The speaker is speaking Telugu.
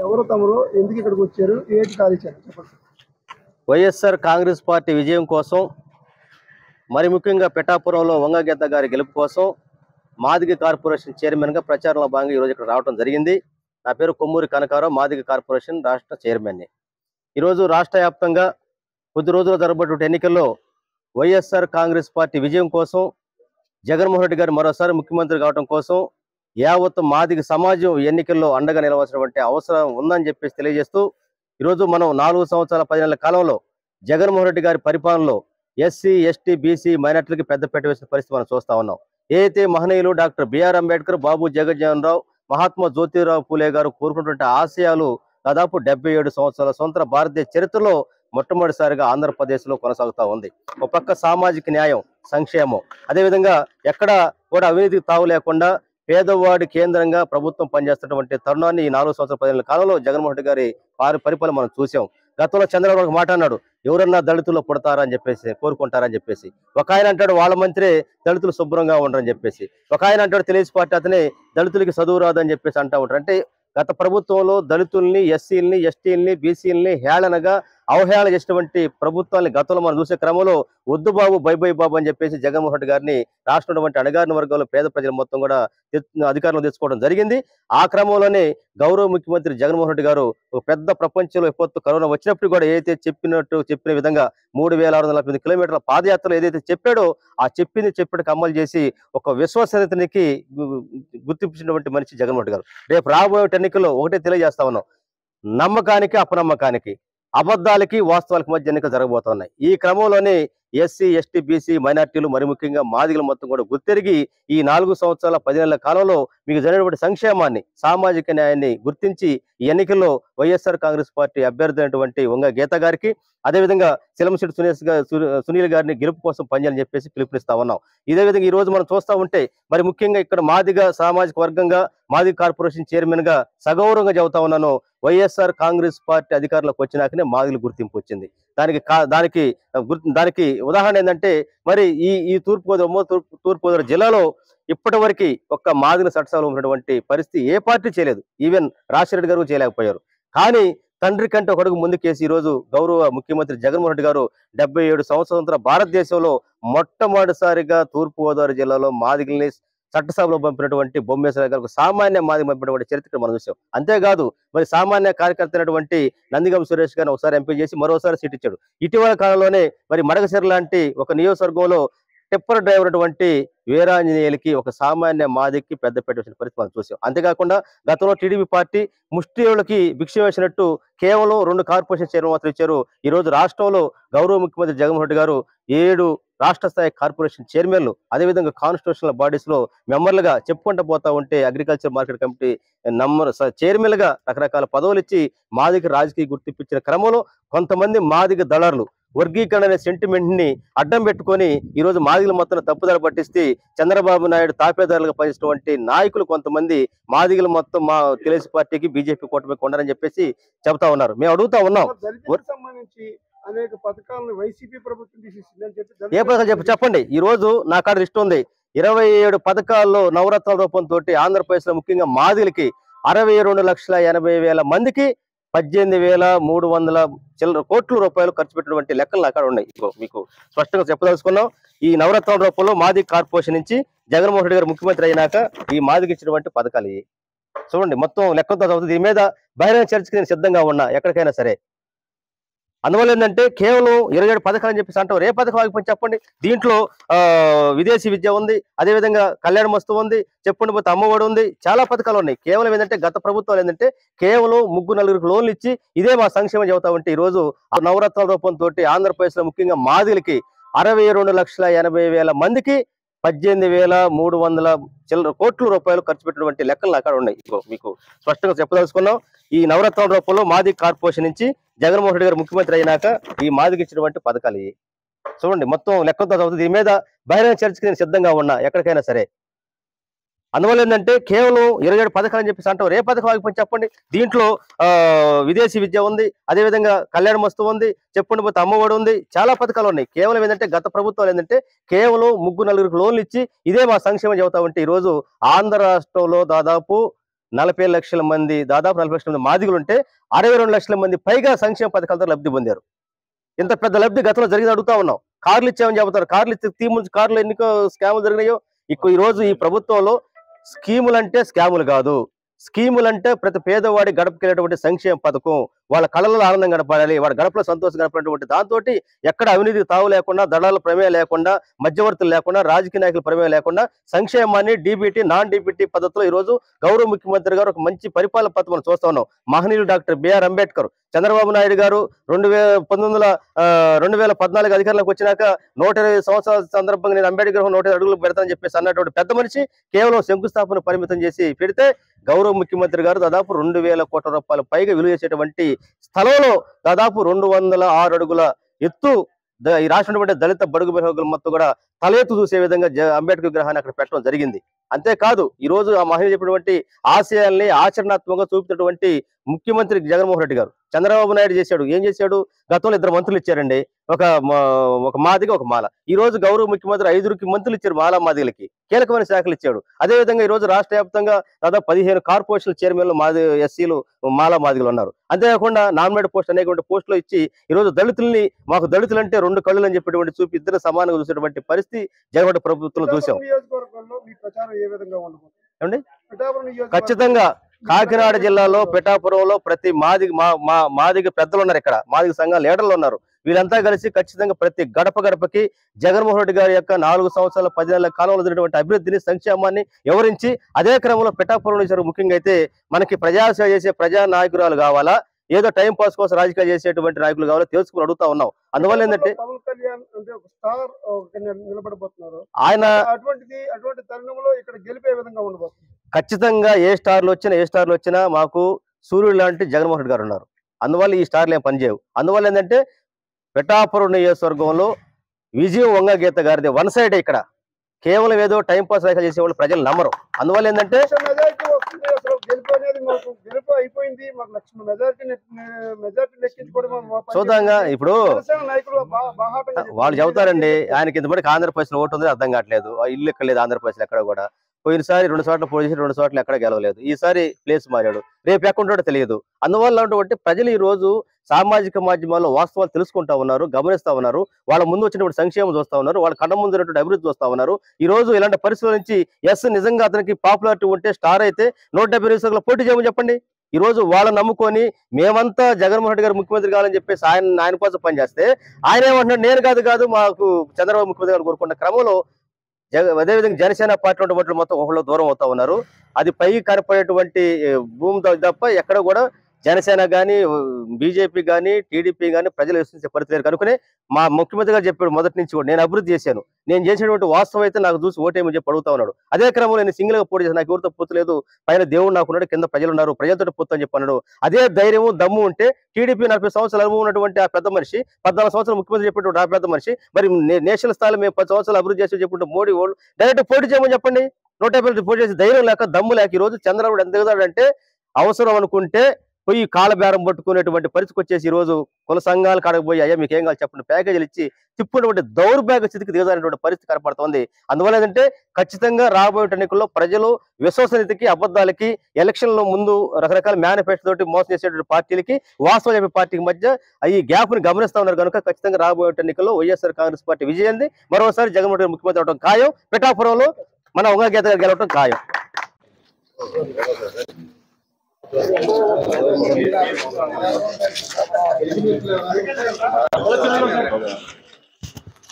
ఎవరు తమరు ఎందుకు ఇక్కడికి వచ్చారు ఏంటి కార్యాచరణ చెప్పండి వైఎస్ఆర్ కాంగ్రెస్ పార్టీ విజయం కోసం మరి ముఖ్యంగా పిఠాపురంలో వంగగీత గారి గెలుపు కోసం మాదిగ కార్పొరేషన్ చైర్మన్గా ప్రచారంలో భాగంగా ఈరోజు ఇక్కడ రావడం జరిగింది నా పేరు కొమ్మూరి కనకారావు మాదిగ కార్పొరేషన్ రాష్ట్ర చైర్మన్ని ఈరోజు రాష్ట్ర వ్యాప్తంగా కొద్ది రోజుల జరగబడిన ఎన్నికల్లో వైఎస్ఆర్ కాంగ్రెస్ పార్టీ విజయం కోసం జగన్మోహన్ రెడ్డి గారు మరోసారి ముఖ్యమంత్రి కావడం కోసం యావత్ మాదిగ సమాజం ఈ ఎన్నికల్లో అండగా నిలవాల్సినటువంటి అవసరం ఉందని చెప్పేసి తెలియజేస్తూ ఈరోజు మనం నాలుగు సంవత్సరాల పది నెలల కాలంలో జగన్మోహన్ రెడ్డి గారి పరిపాలనలో ఎస్సీ ఎస్టీ బీసీ మైనార్టీలకి పెద్దపీట వేసిన పరిస్థితి మనం చూస్తా ఉన్నాం ఏదైతే మహనీయులు డాక్టర్ బిఆర్ అంబేద్కర్ బాబు జగజ్జీవన్ రావు మహాత్మా జ్యోతిరావు పూలే గారు కోరుకున్నటువంటి ఆశయాలు దాదాపు డెబ్బై ఏడు సంవత్సరాల స్వతంత్ర భారతీయ చరిత్రలో మొట్టమొదటిసారిగా ఆంధ్రప్రదేశ్లో కొనసాగుతా ఉంది ఒక పక్క సామాజిక న్యాయం సంక్షేమం అదేవిధంగా ఎక్కడ కూడా అవినీతికి తావు లేకుండా పేదవాడి కేంద్రంగా ప్రభుత్వం పనిచేస్తున్నటువంటి తరుణాన్ని ఈ నాలుగు సంవత్సరాల పదిహేను కాలంలో జగన్మోహన్ రెడ్డి గారి పారి పరిపాలన మనం చూసాం గతంలో చంద్రబాబు ఒక మాట అన్నాడు ఎవరన్నా దళితుల్లో పుడతారా అని చెప్పేసి కోరుకుంటారని చెప్పేసి ఒక ఆయన అంటాడు వాళ్ళ మంత్రి దళితులు శుభ్రంగా ఉండరని చెప్పేసి ఒక ఆయన అంటాడు తెలుగు పార్టీ అతనే దళితులకి చదువు రాదని చెప్పేసి అంటా ఉంటారు అంటే గత ప్రభుత్వంలో దళితుల్ని ఎస్సీలని ఎస్టీలని బీసీలని హేళనగా అవహేళన చేసినటువంటి ప్రభుత్వాన్ని గతంలో మనం చూసే క్రమంలో వద్దు బాబు బై బై బాబు అని చెప్పేసి జగన్మోహన్ రెడ్డి గారిని రాష్ట్రంలో వంటి అణగారిన వర్గాల్లో పేద ప్రజలు మొత్తం కూడా తె- అధికారంలో తెచ్చుకోవడం జరిగింది ఆ క్రమంలోనే గౌరవ ముఖ్యమంత్రి జగన్మోహన్ రెడ్డి గారు ఒక పెద్ద ప్రపంచంలో ఎప్పుడు కరోనా వచ్చినప్పుడు కూడా ఏదైతే చెప్పినట్టు చెప్పిన విధంగా మూడు వేల ఆరు వందల నలభై ఎనిమిది కిలోమీటర్ల పాదయాత్రలో ఏదైతే చెప్పాడో ఆ చెప్పింది చెప్పినట్టు అమలు చేసి ఒక విశ్వసనీయతనికి గు- గుర్తించినటువంటి మనిషి జగన్మోహన్ రెడ్డి గారు రేపు రాబోయే ఎన్నికల్లో ఒకటే తెలియజేస్తా ఉన్నాం నమ్మకానికి అపనమ్మకానికి అబద్ధాలకి వాస్తవాలకి మధ్య ఎన్నికలు జరగబోతున్నాయి ఈ క్రమంలోనే ఎస్సీ ఎస్టీ బీసీ మైనార్టీలు మరి ముఖ్యంగా మాదిగలు మొత్తం కూడా గుర్తెరిగి ఈ నాలుగు సంవత్సరాల పది నెలల కాలంలో మీకు జరిగినటువంటి సంక్షేమాన్ని సామాజిక న్యాయాన్ని గుర్తించి ఈ ఎన్నికల్లో వైఎస్ఆర్ కాంగ్రెస్ పార్టీ అభ్యర్థి అయినటువంటి వంగ గీత గారికి అదేవిధంగా సిలంశెట్టి సునీల్ గా- సు- సునీల్ గారిని గెలుపు కోసం పనిచేయాలని చెప్పేసి పిలుపునిస్తా ఉన్నాం ఇదే విధంగా ఈ రోజు మనం చూస్తా ఉంటే మరి ముఖ్యంగా ఇక్కడ మాదిగ సామాజిక వర్గంగా మాదిగ కార్పొరేషన్ చైర్మన్ గా సగౌరవంగా చెబుతా ఉన్నాను వైఎస్ఆర్ కాంగ్రెస్ పార్టీ అధికారంలోకి వచ్చినాకనే మాదిగల గుర్తింపు వచ్చింది దానికి కా- దానికి గుర్తు దానికి ఉదాహరణ ఏంటంటే మరి ఈ ఈ తూర్పు గోదావరి ఉమ్మడి తూర్పు తూర్పు గోదావరి జిల్లాలో ఇప్పటి వరకు ఒక్క మాదిగ చట్టసభలో ఉన్నటువంటి పరిస్థితి ఏ పార్టీ చేయలేదు ఈవెన్ రాజశేఖర గారు చేయలేకపోయారు కానీ తండ్రి కంటే ఒక అడుగు ముందుకేసి ఈ రోజు గౌరవ ముఖ్యమంత్రి జగన్మోహన్ రెడ్డి గారు డెబ్బై ఏడు సంవత్సరాల భారతదేశంలో మొట్టమొదటిసారిగా తూర్పు గోదావరి జిల్లాలో మాదిగల్ని చట్టసభలో పంపినటువంటి బొమ్మేశ్వర గారు ఒక సామాన్య మాదిగ పంపినటువంటి చరిత్ర మనం చూసాం అంతేకాదు మరి సామాన్య కార్యకర్త అయినటువంటి నందిగం సురేష్ గారిని ఒకసారి ఎంపీ చేసి మరోసారి సీట్ ఇచ్చాడు ఇటీవల కాలంలోనే మరి మడగసిర లాంటి ఒక నియోజకవర్గంలో టిప్పర్ డ్రైవర్ అటువంటి వీరాంజనేయులకి ఒక సామాన్య మాదికి పెద్ద పెట్టవలసిన పరిస్థితి మనం చూసాం అంతేకాకుండా గతంలో టీడీపీ పార్టీ ముష్టియులకి భిక్ష వేసినట్టు కేవలం రెండు కార్పొరేషన్ చైర్మన్ మాత్రం ఇచ్చారు ఈ రోజు రాష్ట్రంలో గౌరవ ముఖ్యమంత్రి జగన్మోహన్ రెడ్డి గారు ఏడు రాష్ట్ర స్థాయి కార్పొరేషన్ చైర్మన్లు అదేవిధంగా కాన్స్టిట్యూషనల్ బాడీస్ లో మెంబర్లుగా చెప్పుకుంటూ పోతా ఉంటే agriculture market committee number chairman గా రకరకాల పదవులు ఇచ్చి మాదిగ రాజకీయ గుర్తింపించిన క్రమంలో కొంతమంది మాదిగ దళారులు వర్గీకరణ అనే సెంటిమెంట్ ని అడ్డం పెట్టుకొని ఈ రోజు మాదిగల మొత్తం తప్పుదల పట్టిస్తే చంద్రబాబు నాయుడు తాపేదారులుగా పనిచేసినటువంటి నాయకులు కొంతమంది మాదిగల మొత్తం మా తెలుగు పార్టీకి బీజేపీ కూటమి కొండరని చెప్పేసి చెబుతా ఉన్నారు మేము అడుగుతా ఉన్నాం దళితులకు సంబంధించి అనేక పథకాలను వైసీపీ ప్రభుత్వం తీసేసిందని చెప్పి ఏ దళితులకు పథకాలు చెప్పు చెప్పండి ఈ రోజు నా కాడ లిస్ట్ ఉంది ఇరవై ఏడు పథకాల్లో నవరత్నాల రూపంతో ఆంధ్రప్రదేశ్ లో ముఖ్యంగా మాదిలకి అరవై రెండు లక్షల ఎనభై వేల మందికి పద్దెనిమిది వేల మూడు వందల చిల్లర కోట్ల రూపాయలు ఖర్చు పెట్టినటువంటి లెక్కలు నా కాడ ఉన్నాయి ఇదిగో మీకు స్పష్టంగా చెప్పదలుచుకున్నాం ఈ నవరత్నాల రూపంలో మాది కార్పొరేషన్ నుంచి జగన్మోహన్ రెడ్డి గారు ముఖ్యమంత్రి అయినాక ఈ మాదికి ఇచ్చినటువంటి పథకాలు ఇవి చూడండి మొత్తం లెక్కలతో చదువుతుంది దీని మీద బహిరంగ చర్చకి నేను సిద్ధంగా ఉన్నా ఎక్కడికైనా సరే అందువల్ల ఏంటంటే కేవలం ఇరవై ఏడు పథకాలు అని చెప్పేసి అంటారు ఏ పథకం ఆగిపోయి చెప్పండి దీంట్లో ఆ విదేశీ విద్య ఉంది అదేవిధంగా కళ్యాణ వస్తువు ఉంది చెప్పుండి పోతే అమ్మఒడి ఉంది చాలా పథకాలు ఉన్నాయి కేవలం ఏంటంటే గత ప్రభుత్వాలు ఏంటంటే కేవలం ముగ్గురు నలుగురికి లోన్లు ఇచ్చి ఇదే మా సంక్షేమం చెబుతా ఉంటే ఈ రోజు ఆ నవరత్నాల రూపంతో ఆంధ్రప్రదేశ్ లో ముఖ్యంగా మాదిలకి అరవై రెండు లక్షల ఎనభై వేల మందికి పద్దెనిమిది వేల మూడు వందల చిల్లర కోట్ల రూపాయలు ఖర్చు పెట్టినటువంటి లెక్కలు నా కాడ ఉన్నాయి ఇదిగో మీకు స్పష్టంగా చెప్పదలుచుకున్నాం ఈ నవరత్నాల రూపంలో మాది కార్పొరేషన్ నుంచి జగన్మోహన్ రెడ్డి గారు ముఖ్యమంత్రి అయినాక ఈ మాదికి ఇచ్చినటువంటి పథకాలు ఇవి చూడండి మొత్తం లెక్కలతో చదువుతుంది దీని మీద బహిరంగ చర్చకి నేను సిద్ధంగా ఉన్నా ఎక్కడికైనా సరే అందువల్ల ఏంటంటే కేవలం ఇరవై ఏడు పథకాలు అని చెప్పేసి అంటారు ఏ పథకం ఆగిపోయి చెప్పండి దీంట్లో ఆ విదేశీ విద్య ఉంది అదేవిధంగా కళ్యాణ వస్తువు ఉంది చెప్పుండి పోతే అమ్మఒడి ఉంది చాలా పథకాలు ఉన్నాయి కేవలం ఏంటంటే గత ప్రభుత్వాలు ఏంటంటే కేవలం ముగ్గురు నలుగురికి లోన్లు ఇచ్చి ఇదే మా సంక్షేమం చెబుతా ఉంటే ఈ రోజు ఆంధ్ర రాష్ట్రంలో దాదాపు నలభై లక్షల మంది దాదాపు నలభై లక్షల మంది మాదిగలు ఉంటే అరవై రెండు లక్షల మంది పైగా సంక్షేమ పథకాలతో లబ్ధి పొందారు ఇంత పెద్ద లబ్ధి గతంలో జరిగింది అడుగుతా ఉన్నాం కార్లు ఇచ్చామని చెబుతారు కార్లు ఇచ్చి తీముంచి కార్లు ఎన్నికో స్కాములు జరిగినాయో ఇక ఈ రోజు ఈ ప్రభుత్వంలో స్కీములు అంటే స్కాములు కాదు స్కీములు అంటే ప్రతి పేదవాడి గడపకెళ్ళేటువంటి సంక్షేమ పథకం వాళ్ళ కళలో ఆనందం గడపాలి వాళ్ళ గడపలో సంతోషం గడపడినటువంటి దాంతో ఎక్కడ అవినీతికి తావు లేకుండా దళాల ప్రమేయం లేకుండా మధ్యవర్తులు లేకుండా రాజకీయ నాయకుల ప్రమేయం లేకుండా సంక్షేమాన్ని డీబీటీ నాన్ డీబీటీ పద్ధతిలో ఈ రోజు గౌరవ ముఖ్యమంత్రి గారు ఒక మంచి పరిపాలన పద్ధతి మనం చూస్తా ఉన్నాం మహనీయులు డాక్టర్ బిఆర్ అంబేద్కర్ చంద్రబాబు నాయుడు గారు రెండు వేల పంతొమ్మిది వందల ఆ, రెండు వేల పద్నాలుగు అధికారంలోకి వచ్చినాక నూట ఇరవై సంవత్సరాల సందర్భంగా నేను అంబేద్కర్ నూట ఇరవై అడుగులు పెడతానని చెప్పేసి అన్నటువంటి పెద్ద మనిషి కేవలం శంకుస్థాపన పరిమితం చేసి పెడితే గౌరవ ముఖ్యమంత్రి గారు దాదాపు రెండు వేల కోట్ల రూపాయల పైగా విలువ చేసేటువంటి స్థలంలో దాదాపు రెండు వందల ఆరు అడుగుల ఎత్తు ద- ఈ రాష్ట్రంలో దళిత బడుగు బలహీనులు మొత్తం కూడా తల ఎత్తు చూసే విధంగా జ- అంబేద్కర్ విగ్రహాన్ని అక్కడ పెట్టడం జరిగింది అంతేకాదు ఈ రోజు ఆ మహిళ చెప్పినటువంటి ఆశయాల్ని ఆచరణాత్మకంగా చూపుతున్నటువంటి ముఖ్యమంత్రి జగన్మోహన్ రెడ్డి గారు చంద్రబాబు నాయుడు చేశాడు ఏం చేశాడు గతంలో ఇద్దరు మంత్రులు ఇచ్చారండి ఒక మా- ఒక మాదిగ ఒక మాల ఈ రోజు గౌరవ ముఖ్యమంత్రి ఐదుగురికి మంత్రులు ఇచ్చారు మాలా మాదిగలకి కీలకమైన శాఖలు ఇచ్చాడు అదే విధంగా ఈ రోజు రాష్ట్ర వ్యాప్తంగా దాదాపు పదిహేను కార్పొరేషన్ చైర్మన్లు మాది ఎస్సీలు మాలా మాదిగలు ఉన్నారు అంతేకాకుండా నామినేట్ పోస్ట్ అనేటువంటి పోస్టులు ఇచ్చి ఈ రోజు దళితుల్ని మాకు దళితులు అంటే రెండు కళ్ళు అని చెప్పేటువంటి చూపి ఇద్దరు సమానంగా చూసేటువంటి పరిస్థితి జగన్ ప్రభుత్వంలో చూసాం పిఠాపురం నియోజకవర్గంలో మీ ప్రచారం ఏ విధంగా ఉండబోతుంది ఏమండి? పిఠాపురం నియోజకవర్గం ఖచ్చితంగా కాకినాడ జిల్లాలో పిఠాపురంలో ప్రతి మాదిగ మా మా మాదిగ పెద్దలు ఉన్నారు ఇక్కడ మాదిగ సంఘాల లీడర్లు ఉన్నారు వీళ్ళంతా కలిసి ఖచ్చితంగా ప్రతి గడప గడపకి జగన్మోహన్ రెడ్డి గారి యొక్క నాలుగు సంవత్సరాల పది నెలల కాలంలో జరిగినటువంటి అభివృద్ధిని సంక్షేమాన్ని వివరించి అదే క్రమంలో పిఠాపురం నుంచి ముఖ్యంగా అయితే మనకి ప్రజాసేవ చేసే ప్రజా నాయకురాలు కావాలా ఏదో టైం పాస్ కోసం రాజకీయాలు చేసేటువంటి నాయకులు కావాలో తెలుసుకుని అడుగుతా ఉన్నాం అందువల్ల ఏంటంటే పవన్ కళ్యాణ్ అంటే ఒక స్టార్ నిలబడబోతున్నారు ఆయన అటువంటిది అటువంటి తరుణంలో ఇక్కడ గెలిపే విధంగా ఉండబోతుంది ఖచ్చితంగా ఏ స్టార్లు వచ్చినా ఏ స్టార్లు వచ్చినా మాకు సూర్యుడు లాంటి జగన్మోహన్ రెడ్డి గారు ఉన్నారు అందువల్ల ఈ స్టార్లు ఏం పనిచేయవు అందువల్ల ఏంటంటే పిఠాపురం నియోజకవర్గంలో విజయం వంగ గీత గారిది వన్ సైడ్ ఇక్కడ కేవలం ఏదో టైం పాస్ రేఖ చేసేవాళ్ళు ప్రజలు నమ్మరు అందువల్ల ఏంటంటే లక్ష మెజారిటీ వస్తుంది అసలు గెలుపు అనేది మాకు గెలుపు అయిపోయింది మాకు లక్ష మెజారిటీ మెజారిటీ లెక్కించుకోవడం మా- మా పని చూద్దాంగా చేస్తుంది. ఇప్పుడు జనసేన నాయకులు బా- బాహాటంగా వాళ్ళు చెప్పారు. చెబుతారండి ఆయనకి ఇంతమందికి ఆంధ్రప్రదేశ్ లో ఓటు ఉంది అర్థం కావట్లేదు ఆ ఇల్లు ఎక్కడ లేదు ఆంధ్రప్రదేశ్ ఎక్కడ కూడా పోయినసారి రెండు చోట్ల పోటీ చేసి రెండు చోట్ల ఎక్కడ గెలవలేదు ఈసారి ప్లేస్ మారాడు రేపు ఎక్కడ ఉంటాడో తెలియదు అందువల్ల ఉన్నటువంటి ప్రజలు ఈ రోజు సామాజిక మాధ్యమాల్లో వాస్తవాలు తెలుసుకుంటా ఉన్నారు గమనిస్తా ఉన్నారు వాళ్ళ ముందు వచ్చినటువంటి సంక్షేమం చూస్తా ఉన్నారు వాళ్ళ కళ్ళ ముందు ఉన్నటువంటి అభివృద్ధి చూస్తా ఉన్నారు ఈ రోజు ఇలాంటి పరిస్థితుల నుంచి ఎస్ నిజంగా అతనికి పాపులారిటీ ఉంటే స్టార్ అయితే నూట డెబ్బై నిమిషాలు పోటీ చేయమని చెప్పండి ఈ రోజు వాళ్ళని నమ్ముకొని మేమంతా జగన్మోహన్ రెడ్డి గారు ముఖ్యమంత్రి కావాలని చెప్పేసి ఆయన ఆయన కోసం పనిచేస్తే ఆయన ఏమంటున్నాడు నేను కాదు కాదు మాకు చంద్రబాబు ముఖ్యమంత్రి గారు కోరుకున్న క్రమంలో జగ అదేవిధంగా జనసేన పార్టీ ఉన్నటువంటి మొత్తం ఒకళ్ళు దూరం అవుతా ఉన్నారు అది పైకి కనపడేటువంటి ఏ, భూమి త- తప్ప ఎక్కడ కూడా జనసేన కానీ బీజేపీ కానీ టీడీపీ కానీ ప్రజలు విశ్వసించే పరిస్థితి లేరు కనుకనే మా ముఖ్యమంత్రి గారు చెప్పాడు మొదటి నుంచి కూడా నేను అభివృద్ధి చేశాను నేను చేసినటువంటి వాస్తవం అయితే నాకు చూసి ఓటేమని చెప్పి అడుగుతా ఉన్నాడు అదే క్రమంలో నేను సింగిల్ గా పోటీ చేశాను నాకు ఎవరితో పొత్తు లేదు పైన దేవుడు నాకు ఉన్నాడు కింద ప్రజలు ఉన్నారు ప్రజలతో పొత్తు అని చెప్పి అన్నాడు అదే ధైర్యము దమ్ము ఉంటే టీడీపీ నలభై సంవత్సరాల అనుభవం ఉన్నటువంటి ఆ పెద్ద మనిషి పద్నాలుగు సంవత్సరాలు ముఖ్యమంత్రి చెప్పినటువంటి ఆ పెద్ద మనిషి మరి నే- నేషనల్ స్థాయిలో మేము పది సంవత్సరాలు అభివృద్ధి చేసి చెప్పుకుంటే మోడీ వాళ్ళు డైరెక్ట్ పోటీ చేయమని చెప్పండి నూట యాభై రెండు పోటీ చేసి ధైర్యం లేక దమ్ము లేక ఈ రోజు చంద్రబాబు ఎంత దిగుతాడంటే అవసరం అనుకుంటే పోయి కాళ్ళ బేరం పట్టుకునేటువంటి పరిస్థితికి వచ్చేసి ఈ రోజు కుల సంఘాలు కాడకపోయి అయ్యా మీకు ఏం కావాలి చెప్పండి ప్యాకేజీలు ఇచ్చి తిప్పునటువంటి దౌర్భాగ్య స్థితికి దిగజారినటువంటి పరిస్థితి కనపడుతోంది అందువల్ల ఏంటంటే ఖచ్చితంగా రాబోయే ఎన్నికల్లో ప్రజలు విశ్వసనీయతకి అబద్ధాలకి ఎలక్షన్ లో ముందు రకరకాల మేనిఫెస్టో తోటి మోసం చేసేటువంటి పార్టీలకి వాస్తవం చెప్పే పార్టీకి మధ్య ఈ గ్యాప్ ని గమనిస్తా ఉన్నారు కనుక ఖచ్చితంగా రాబోయే ఎన్నికల్లో వైఎస్ఆర్ కాంగ్రెస్ పార్టీ విజయంది మరోసారి జగన్మోహన్ రెడ్డి ముఖ్యమంత్రి అవడం ఖాయం పిఠాపురంలో మన ఉంగ గీత గారు గెలవడం ఖాయం Gracias.